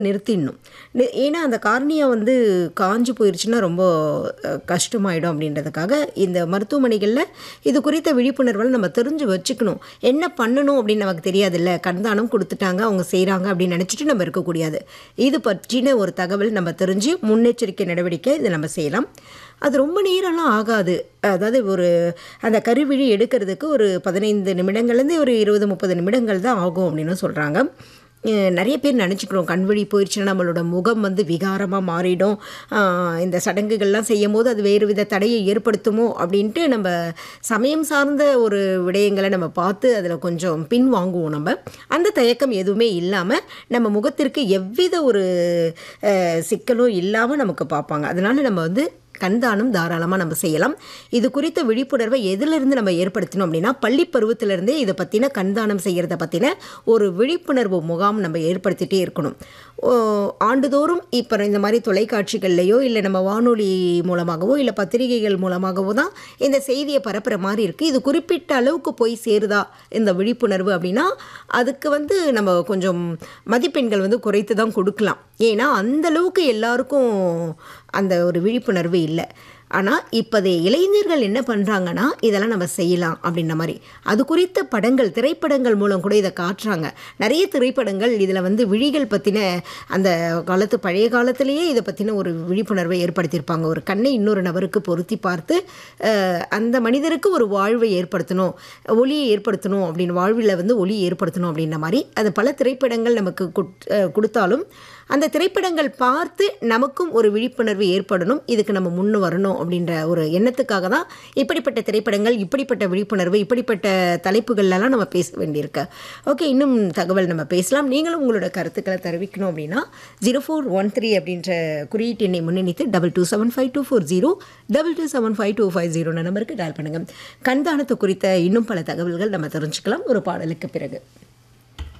நிறுத்திடணும் நி ஏன்னா அந்த கார்னியா வந்து காஞ்சு போயிருச்சுன்னா ரொம்ப அ, கஷ்டமாயிடும் அப்படின்றதுக்காக இந்த மருத்துவமனைகளில் இது குறித்த விழிப்புணர்வுகளை நம்ம தெரிஞ்சு வச்சுக்கணும் என்ன பண்ணணும் அப்படின்னு நமக்கு தெரியாதுல்ல கண்தானம் கொடுத்துட்டாங்க அவங்க செய்கிறாங்க அப்படின்னு நினச்சிட்டு நம்ம இருக்கக்கூடாது இது பற்றின ஒரு தகவல் நம்ம தெரிஞ்சு முன்னெச்சரிக்கை நடவடிக்கை இதை நம்ம செய்யலாம் அது ரொம்ப நேரம்லாம் ஆகாது அதாவது ஒரு அந்த கருவிழி எடுக்கிறதுக்கு ஒரு பதினைந்து நிமிடங்கள்லேருந்து ஒரு இருபது முப்பது நிமிடங்கள் தான் ஆகும் அப்படின்னு சொல்கிறாங்க அஹ் நிறைய பேர் நினச்சிக்கிறோம் கண்வழி போயிடுச்சுன்னா நம்மளோட முகம் வந்து விகாரமாக மாறிடும் ஆஹ் இந்த சடங்குகள்லாம் செய்யும் போது அது வேறு வித தடையை ஏற்படுத்துமோ அப்படின்ட்டு நம்ம சமயம் சார்ந்த ஒரு விடயங்களை நம்ம பார்த்து அதில் கொஞ்சம் பின் வாங்குவோம் நம்ம அந்த தயக்கம் எதுவுமே இல்லாமல் நம்ம முகத்திற்கு எவ்வித ஒரு அஹ், சிக்கலும் இல்லாமல் நமக்கு பார்ப்பாங்க அதனால நம்ம வந்து கண்தானம் தாராளமாக நம்ம செய்யலாம் இது குறித்த விழிப்புணர்வை எதிலிருந்து நம்ம ஏற்படுத்தணும் அப்படின்னா பள்ளி பருவத்திலிருந்தே இதை பற்றின கண்தானம் செய்கிறத பற்றின ஒரு விழிப்புணர்வு முகாம் நம்ம ஏற்படுத்திட்டே இருக்கணும் ஓ, ஆண்டுதோறும் இப்போ இந்த மாதிரி தொலைக்காட்சிகள்லையோ இல்லை நம்ம வானொலி மூலமாகவோ இல்லை பத்திரிகைகள் மூலமாகவோ தான் இந்த செய்தியை பரப்புகிற மாதிரி இருக்குது இது குறிப்பிட்ட அளவுக்கு போய் சேருதா இந்த விழிப்புணர்வு அப்படின்னா அதுக்கு வந்து நம்ம கொஞ்சம் மதிப்பெண்கள் வந்து குறைத்து தான் கொடுக்கலாம் ஏன்னா அந்த அளவுக்கு எல்லாருக்கும் அந்த ஒரு விழிப்புணர்வு இல்லை ஆனால் இப்போதைய இளைஞர்கள் என்ன பண்ணுறாங்கன்னா இதெல்லாம் நம்ம செய்யலாம் அப்படின்ற மாதிரி அது குறித்த படங்கள் திரைப்படங்கள் மூலம் கூட இதை காட்டுறாங்க நிறைய திரைப்படங்கள் இதில் வந்து விழிகள் பற்றின அந்த காலத்து பழைய காலத்திலேயே இதை பற்றின ஒரு விழிப்புணர்வை ஏற்படுத்தியிருப்பாங்க ஒரு கண்ணை இன்னொரு நபருக்கு பொருத்தி பார்த்து அஹ், அந்த மனிதருக்கு ஒரு வாழ்வை ஏற்படுத்தணும் ஒளியை ஏற்படுத்தணும் அப்படின்னு வாழ்வில் வந்து ஒளி ஏற்படுத்தணும் அப்படின்ற மாதிரி அது பல திரைப்படங்கள் நமக்கு குட்- அஹ், கொடுத்தாலும் அந்த திரைப்படங்கள் பார்த்து நமக்கும் ஒரு விழிப்புணர்வு ஏற்படணும் இதுக்கு நம்ம முன்னு வரணும் அப்படின்ற ஒரு எண்ணத்துக்காக தான் இப்படிப்பட்ட திரைப்படங்கள் இப்படிப்பட்ட விழிப்புணர்வு இப்படிப்பட்ட தலைப்புகள்லாம் நம்ம பேச வேண்டியிருக்கு ஓகே இன்னும் தகவல் நம்ம பேசலாம் நீங்களும் உங்களோட கருத்துக்களை தெரிவிக்கணும் அப்படின்னா ஜீரோ ஃபோர் ஒன் த்ரீ அப்படின்ற குறியீட்டு எண்ணை முன்னிட்டு double two seven five two four zero double two seven five two five ஜீரோன நம்பருக்கு டயல் பண்ணுங்கள் கண்தானத்தை குறித்த இன்னும் பல தகவல்கள் நம்ம தெரிஞ்சுக்கலாம் ஒரு பாடலுக்கு பிறகு